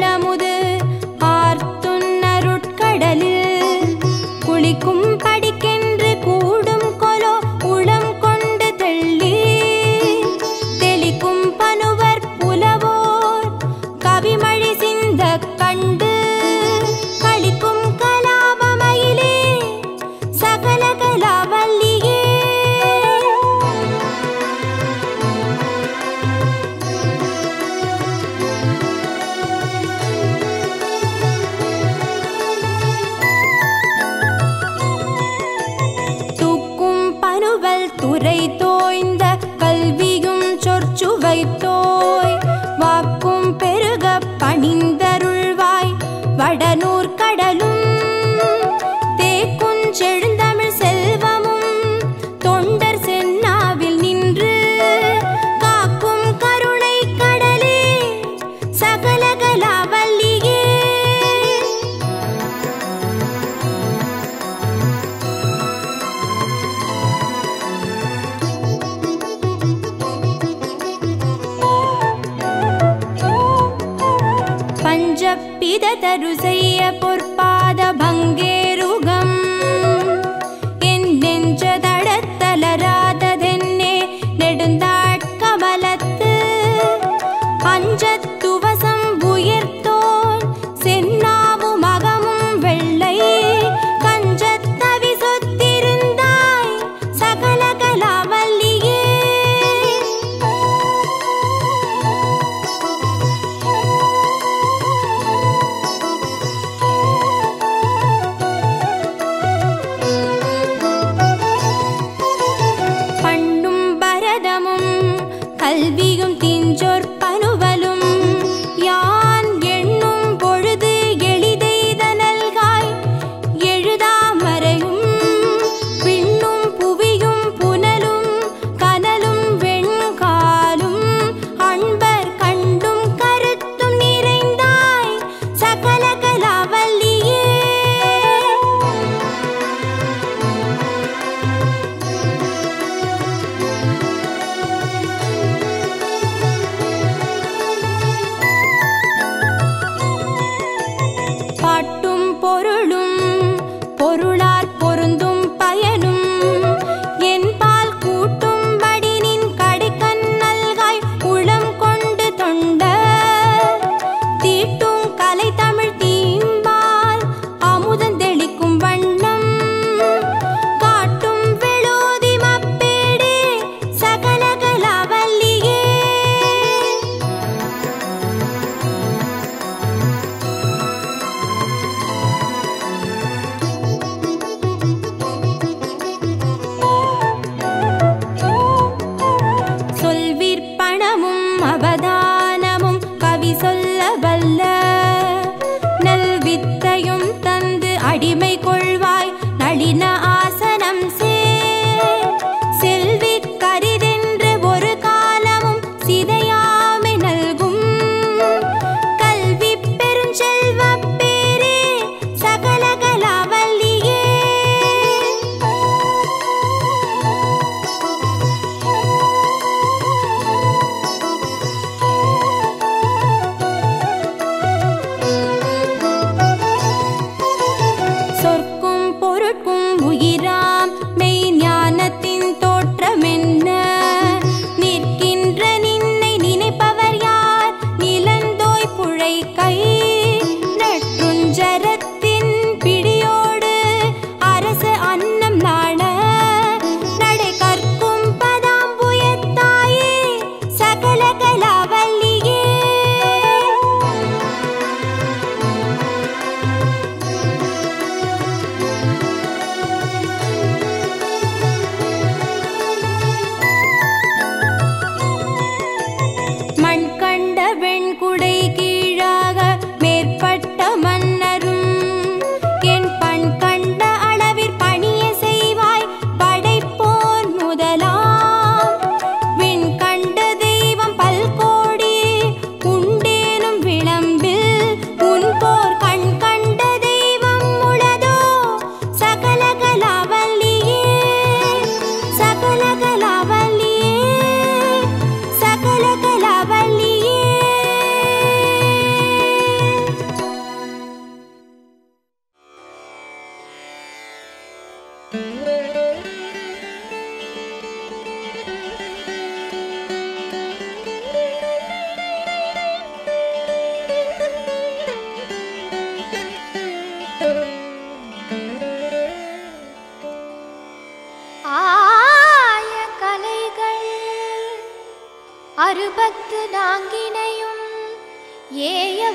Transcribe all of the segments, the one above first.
தேனமுது ஆர்த்துன்னருட்கடலில் குளிக்கும் படிக்கென்று கூடும் கொலோ உளம் கொண்டு தெள்ளி தெளிக்கும் பனுவர் புலவோர் கவிமழி சிந்த கண்டு களிக்கும் கலாபமயிலே சகல கலாவல்லியே தூக்கும் பனுவல் துறை தோய்ந்த கல்வியும் சொற்சுவை தோய் வாக்கும் பெருக பணிந்தருள்வாய் வடநூர் கடலும் தேக்குஞ் செழுந்தமிழ் செல்வமும் தொண்டர் சென்னாவில் நின்று காக்கும் கருணை கடலே சகல கலாவல்லியே பஞ்சப்பித தரு செய்ய பொற்பாத பங்கேருகம் என் நெஞ்ச தடத்தலராததென்னே நெடுந்தாட்கமலத்து அஞ்சத்துவசம் உயர்த்தோன் சென்னாவு மகமும் வெள்ளை கஞ்சத்தவி சொத்திருந்தாய் சகல கலாவல்லியே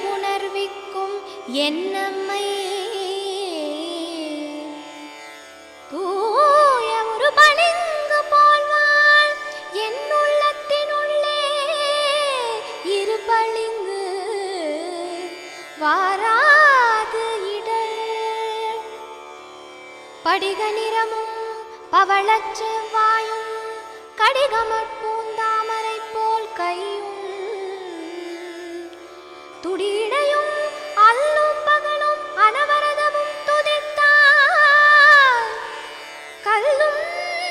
உணர்விக்கும் என்னம்மை தூய ஒரு பளிங்கு போல்வாள் என் உள்ளத்தினுள்ளே இரு பளிங்கு வாராது இடர் படிக நிறமும் பவளச் செவ்வாயும் கடிகமற் பூந்தாமரை போல் கையும் துடிடையும் அல்லும் பகலும் அனவரதமும் துதித்தார் கல்லும்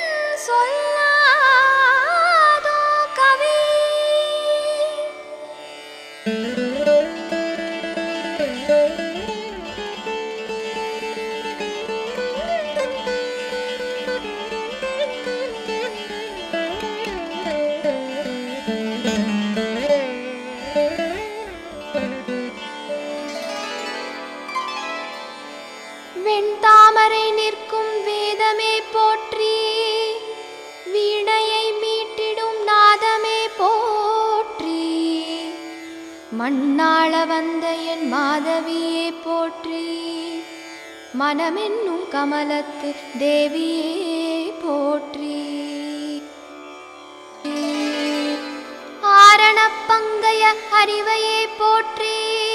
சொல்லாதோ கவி வெண்தாமரை நிற்கும் வேதமே போற்றி வீணையை மீட்டிடும் நாதமே போற்றி மண்ணாள வந்த என் மாதவியே போற்றி மனமென்னும் கமலத்து தேவியே போற்றி ஆரணப்பங்கைய அறிவையே போற்றி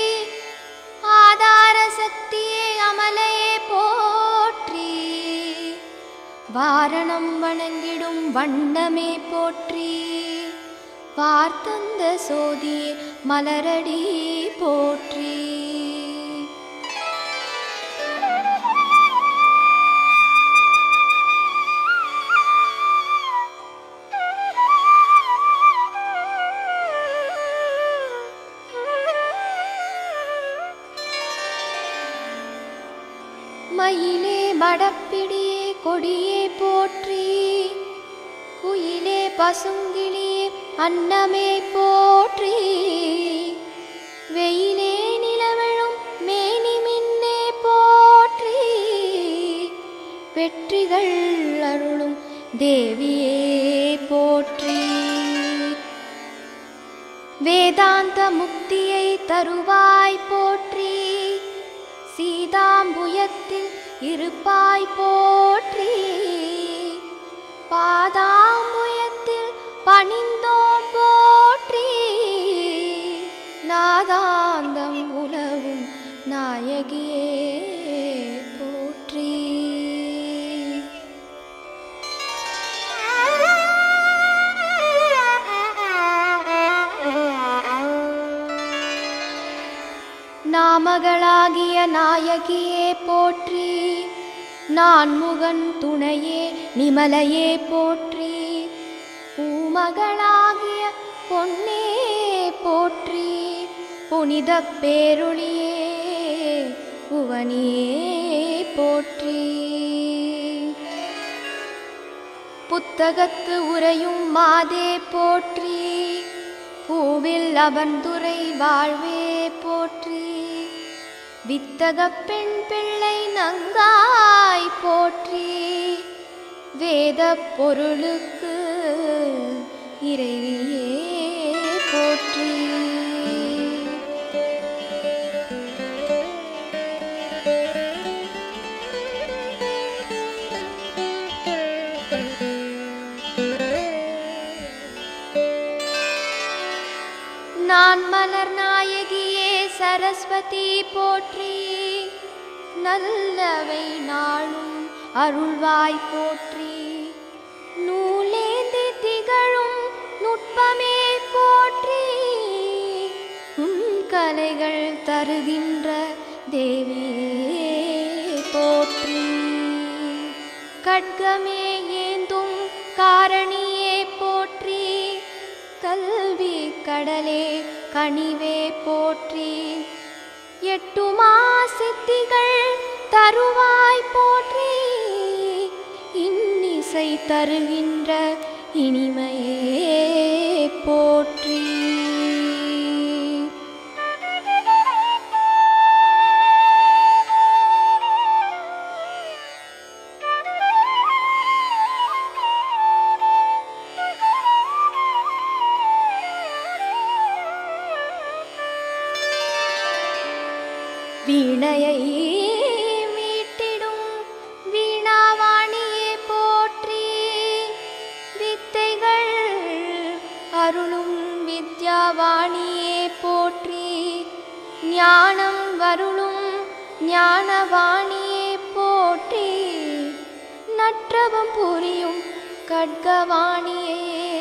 ஆதார சக்தியே அமலையே போற்றி வாரணம் வணங்கிடும் வண்ணமே போற்றி வார்த்தந்த சோதியே மலரடி போற்றி மயிலே மடப்பிடியே கொடியே போற்றி குயிலே பசுங்கிளியே அன்னமே போற்றி வெயிலே நிலவழும் மேனி மின்னே போற்றி வெற்றிகள் அருளும் தேவியே போற்றி வேதாந்த முக்தியை தருவாய் போற்றி சீதாம்புயத்தில் இருப்பாய் போற்றி பாதாம்புயத்தில் பணிந்தோம் போற்றி நாதாந்தம் உலவும் நாயகியே போற்றி நாமகளாகிய நாயகியே போற்றி நான்முகன் துணையே நிமலையே போற்றி பூமகளாகிய பொன்னே போற்றி புனித பேருளியே புவனியே போற்றி புத்தகத்து உரையும் மாதே போற்றி பூவில் அவன்துறை வாழ்வே போற்றி வித்தக பெண் பிள்ளை நங்காய் போற்றி வேத பொருளுக்கு இறைவியே போற்றி நான் மலர் நாயகியே சரஸ்வதி போற்றி நல்லவை நாளும் அருள்வாய் போற்றி நூலேந்தி திகழும் நுட்பமே போற்றி உன் கலைகள் தருகின்ற தேவியே போற்றி கட்கமே ஏந்தும் காரணியே போற்றி கல்வி கடலே கனிவே போற்றி எட்டுமா சித்திகள் தருவாய் போற்றி இன்னிசை தருகின்ற இனிமையே போற்றி வீணையை மீட்டிடும் வீணாவாணியே போற்றி வித்தைகள் அருளும் வித்யாவாணியே போற்றி ஞானம் வருளும் ஞானவாணியே போற்றி நற்றவம் புரியும் கட்கவாணியே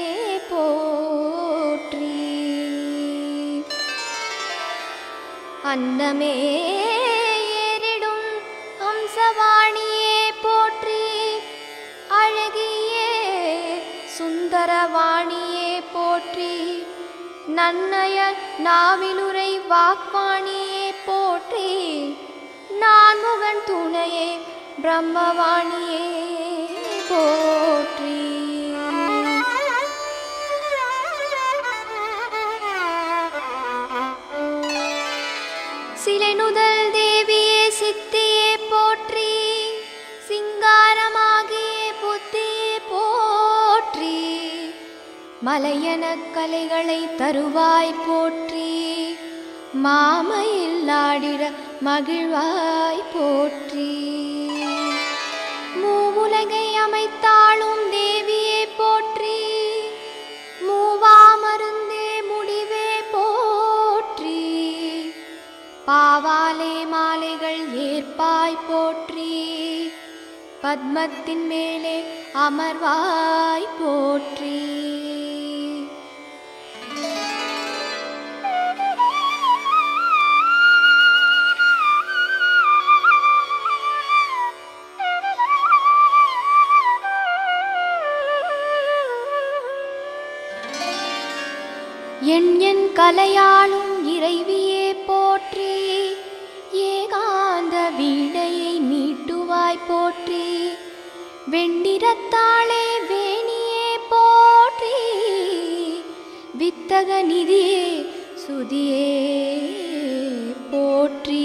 போற்றி அன்னமே ஏறிடும் ஹம்சவாணியே போற்றி அழகியே சுந்தரவாணியே போற்றி நன்னய நாவிலுரை வாக்வாணியே போற்றி நான்முகன் துணையே பிரம்மவாணியே போற்றி சிலை நுதல் தேவியே சித்தியே போற்றி சிங்காரமாகிய புத்தியே போற்றி மலையன கலைகளை தருவாய் போற்றி மாமையில் ஆடிட மகிழ்வாய் போற்றி மூவுலகை அமைத்தாளும் தேவியே போற்றி மூவா மருந்தே முடிவே போற்றி பாவாலே மாலைகள் ஏற்பாய் போற்றி பத்மத்தின் மேலே அமர்வாய் போற்றி என் என் கலையாளும் இறைவியே போற்றி ஏகாந்த வீணையை மீட்டுவாய் போற்றி வெண்ணிறத்தாளே வேணியே போற்றி வித்தக நிதியே சுதியே போற்றி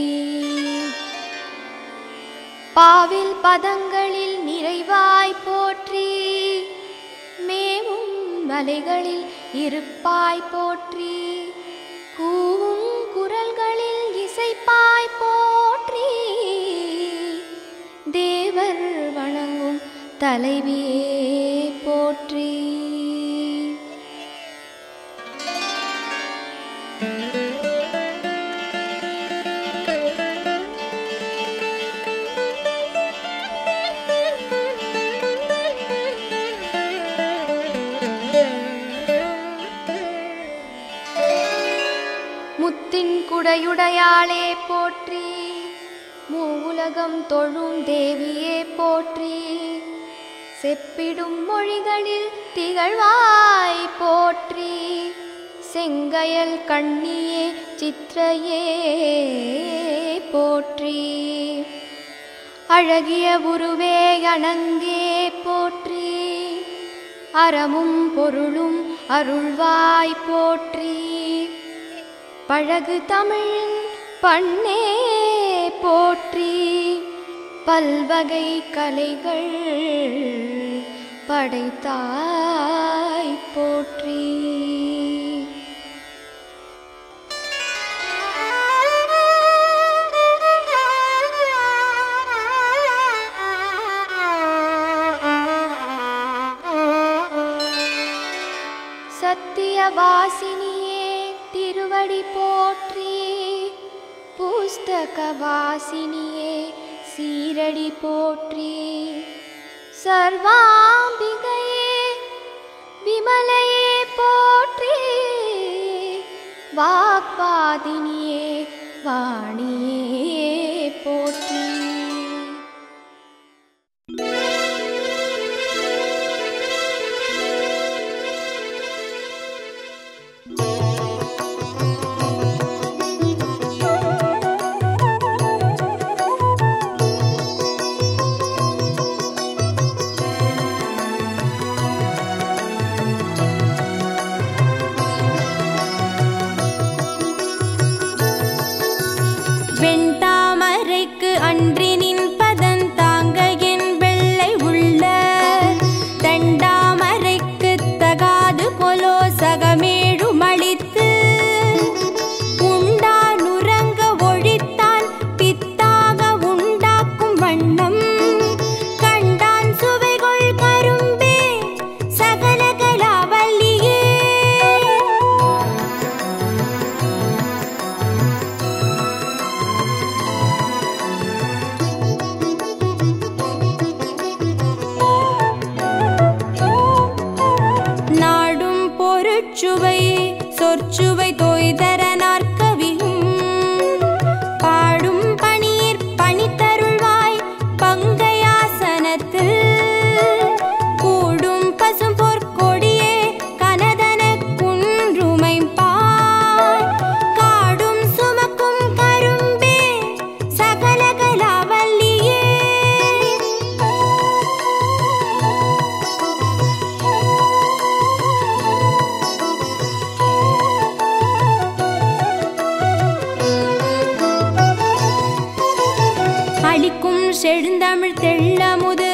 பாவில் பதங்களில் நிறைவாய் போற்றி மேவும் மலைகளில் இருப்பாய் போற்றி கூவும் குரல்களில் இசைப்பாய் போற்றி தேவர் வணங்கும் தலைவியே போற்றி முத்தின் குடையுடையாளே போற்றி மூவுலகம் தொழும் தேவியே போற்றி செப்பிடும் மொழிகளில் திகழ்வாய் போற்றி செங்கயல் கண்ணியே சிற்றையே போற்றி அழகிய உருவே அணங்கே போற்றி அறமும் பொருளும் அருள்வாய் போற்றி பழகு தமிழ் பண்ணே போற்றி பல்வகை கலைகள் படைத்தாய் போற்றி சத்தியவாசினியே திருவடி போற்றி புஸ்தக வாசினியே சீரடி போற்றி சர்வாம்பிகையே விமலையே போற்றி வாக்பாதினியே வாணியே போற்றி வெண்தாமரைக்கு அன்றினின் பதன் தாங்க என் வெள்ளை உள்ள தண்டாமரைக்கு தகாது கொலோ சகமேழும் அளித்து உண்டானுறங்க ஒழித்தா செழுந்தமிழ் தெள்ளமுது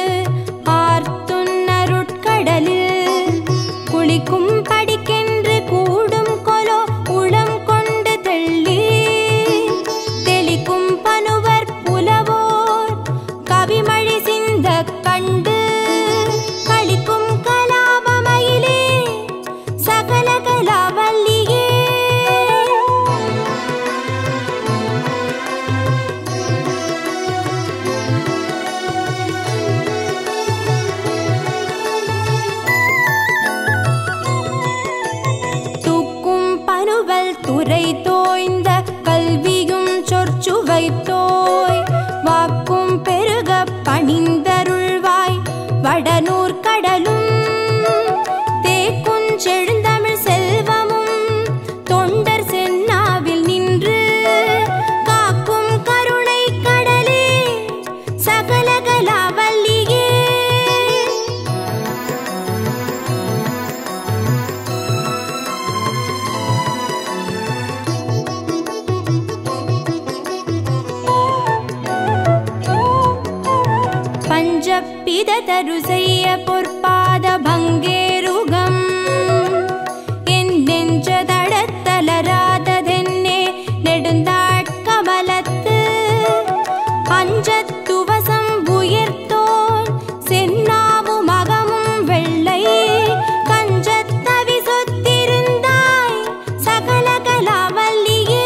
ஆர்த்துன்னருட்கடலில் குளிக்கும் படிக்கென்று கூடும் கொலோ உளம் கொண்டு தெள்ளி தெளிக்கும் பனுவர் புலவோர் கவிமழி சிந்த கண்டு களிக்கும் கலாபமயிலே சகல கலாவல்லியே தூக்கும் பனுவல் துறை தோய்ந்த கல்வியும் சொற்சுவை தோய் வாக்கும் பெருக பணிந்தருள்வாய் வடநூர் கடலும் தேக்கும் செழுந்தமிழ் செல்வமும் தொண்டர் சென்னாவில் நின்று காக்கும் கருணை கடலே சகல கலாவல்லியே பஞ்சப்பிததரு செய்ய பொற்பாத பங்கேருகம் என் நெஞ்ச தடத்தலராததென்னே நெடுந்தாட்கமலத்து அஞ்சத்துவசம் உயர்த்தோன் சென்னாவு மகமும் வெள்ளை கஞ்சத்தவி சொத்திருந்தாய் சகல கலாவல்லியே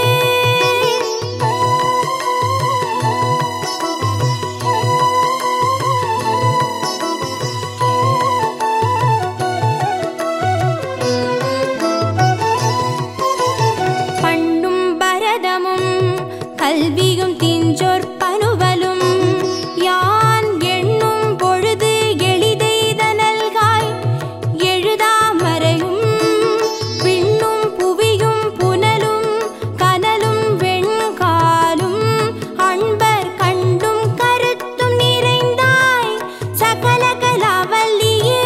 பண்ணும் பரதமும் கல்வியும் திஞ்சொற் பனுவலும் யான் எண்ணும் பொழுது எளிதெய்தனல்காய் எழுதாமறையும் விண்ணும் புவியும் புனலும் கனலும் வெண்காலும் அன்பர் கண்டும் கருத்தும் நிறைந்தாய் சகல கலாவல்லியே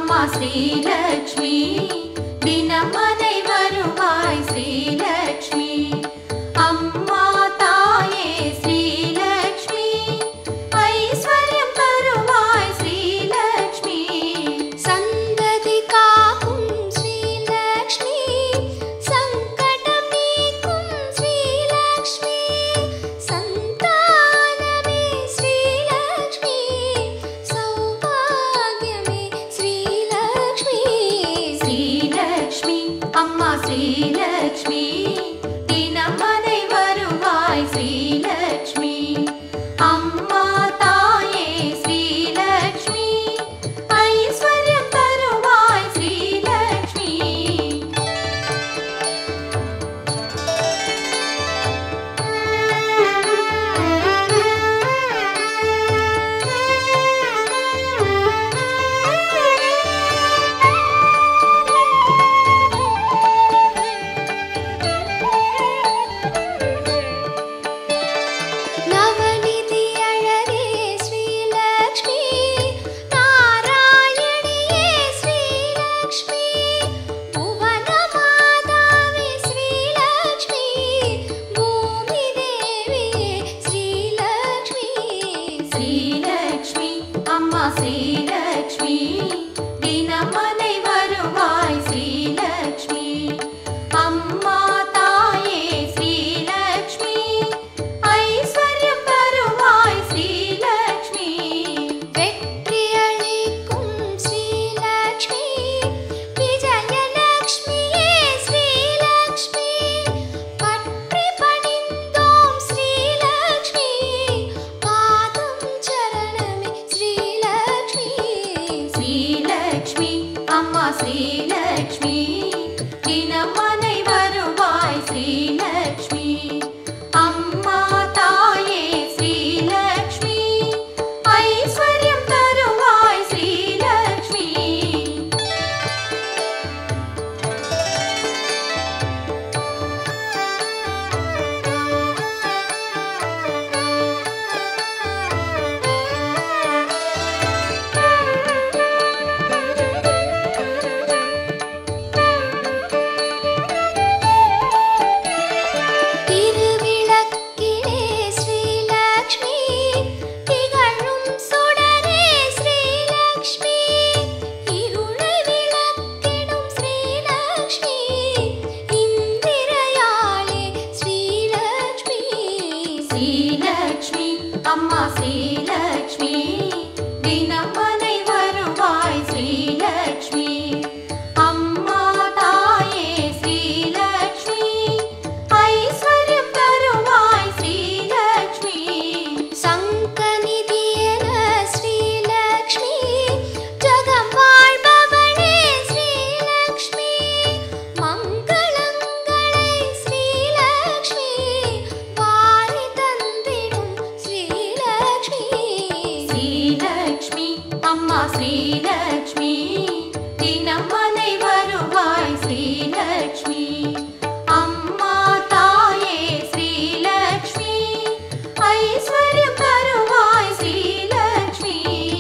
அம்மா ஸ்ரீலக்ஷ்மி தினமனை வருவாய் ஸ்ரீலக்ஷ்மி அம்மா தாயே ஸ்ரீலக்ஷ்மி ஐஸ்வர்யம் தருவாய் ஸ்ரீலக்ஷ்மி சந்ததி காக்கும் ஸ்ரீலக்ஷ்மி சங்கடம் நீக்கும் ஸ்ரீலக்ஷ்மி சந்தானமே ஸ்ரீலக்ஷ்மி சௌபாகியமே ஸ்ரீலக்ஷ்மி ஸ்ரீலக்ஷ்மி அம்மா ஸ்ரீலக்ஷ்மி தினமனை வருவாய் ஸ்ரீலக்ஷ்மி அம்மா தாயே ஸ்ரீலக்ஷ்மி ஐஸ்வர்யம் தருவாய் ஸ்ரீலக்ஷ்மி நவநிதி அழகே ஸ்ரீலக்ஷ்மி நாராயணியே ஸ்ரீலக்ஷ்மி புவன மாதாவே ஸ்ரீலக்ஷ்மி பூமி தேவியே ஸ்ரீலக்ஷ்மி ஸ்ரீலக்ஷ்மி அம்மா ஸ்ரீலக்ஷ்மி தினமனை வருவாய் ஸ்ரீலக்ஷ்மி அம்மா தாயே ஸ்ரீலக்ஷ்மி ஐஸ்வர்யம் தருவாய் ஸ்ரீலக்ஷ்மி வெற்றி அளிக்கும் ஸ்ரீலக்ஷ்மி விஜயலக்ஷ்மியே ஸ்ரீலக்ஷ்மி பற்றி பணிந்தோம் ஸ்ரீலக்ஷ்மி பாதம் சரணமே ஸ்ரீலக்ஷ்மி ஸ்ரீலக்ஷ்மி அம்மா ஸ்ரீலக்ஷ்மி தினமனை வருவாய் ஸ்ரீலக்ஷ்மி அம்மா தாயே ஸ்ரீலக்ஷ்மி ஐஸ்வர்யம் தருவாய் ஸ்ரீலக்ஷ்மி திருவிளக்கிலே ஸ்ரீலக்ஷ்மி திகழும் சுடரே ஸ்ரீலக்ஷ்மி இருளை விளக்கிடும் ஸ்ரீலக்ஷ்மி இந்திரையாளே ஸ்ரீலக்ஷ்மி ஸ்ரீலக்ஷ்மி அம்மா ஸ்ரீலக்ஷ்மி தினமனை வருவாய் ஸ்ரீலக்ஷ்மி அம்மா தாயே ஸ்ரீலக்ஷ்மி ஐஸ்வர்யம் தருவாய் ஸ்ரீலக்ஷ்மி சங்கநிதியன ஸ்ரீலக்ஷ்மி ஜகம் வாழ்பவளே ஸ்ரீலக்ஷ்மி மங்களங்களை ஸ்ரீலக்ஷ்மி வாரி தந்திடும் ஸ்ரீலக்ஷ்மி ஸ்ரீலக்ஷ்மி அம்மா ஸ்ரீலக்ஷ்மி தினமனை வருவாய் ஸ்ரீலக்ஷ்மி அம்மா தாயே ஸ்ரீலக்ஷ்மி ஐஸ்வர்யம் தருவாய் ஸ்ரீலக்ஷ்மி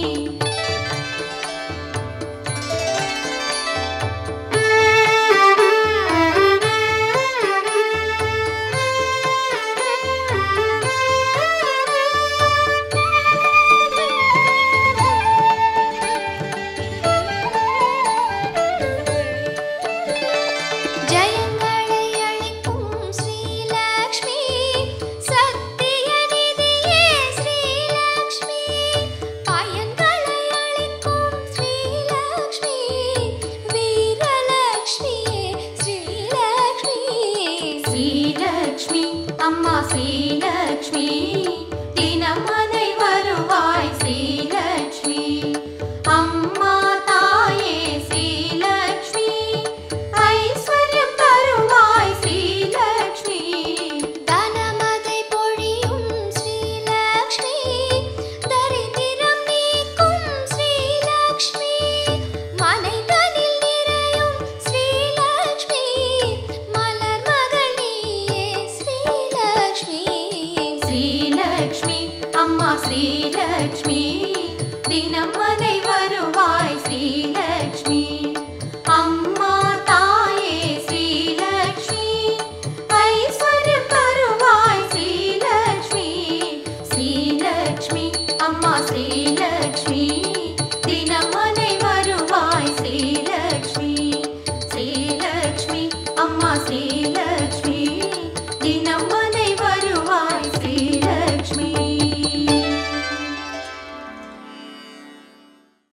ஜெயங்களை அளிக்கும் ஸ்ரீலக்ஷ்மி சத்திய நிதியே ஸ்ரீலக்ஷ்மி பயன்களை அளிக்கும் ஸ்ரீலக்ஷ்மி வீரலக்ஷ்மியே ஸ்ரீலக்ஷ்மி ஸ்ரீலக்ஷ்மி அம்மா ஸ்ரீலக்ஷ்மி தினமனை வருவாய் ஸ்ரீலக்ஷ்மி அம்மா தாயே ஸ்ரீலக்ஷ்மி ஐஸ்வர்யம் தருவாய் ஸ்ரீலக்ஷ்மி தனமதை பொழியும் ஸ்ரீலக்ஷ்மி தரித்திரம் நீக்கும் ஸ்ரீலக்ஷ்மி மனைதனில் நிறையும் ஸ்ரீலக்ஷ்மி மலர் மகள் நீயே ஸ்ரீலக்ஷ்மி ஸ்ரீலக்ஷ்மி அம்மா ஸ்ரீலக்ஷ்மி தினமனை வருவாய் ஸ்ரீலக்ஷ்மி ஸ்ரீலக்ஷ்மி தினமனை வருவாய் ஸ்ரீலக்ஷ்மி ஸ்ரீலக்ஷ்மி அம்மா ஸ்ரீலக்ஷ்மி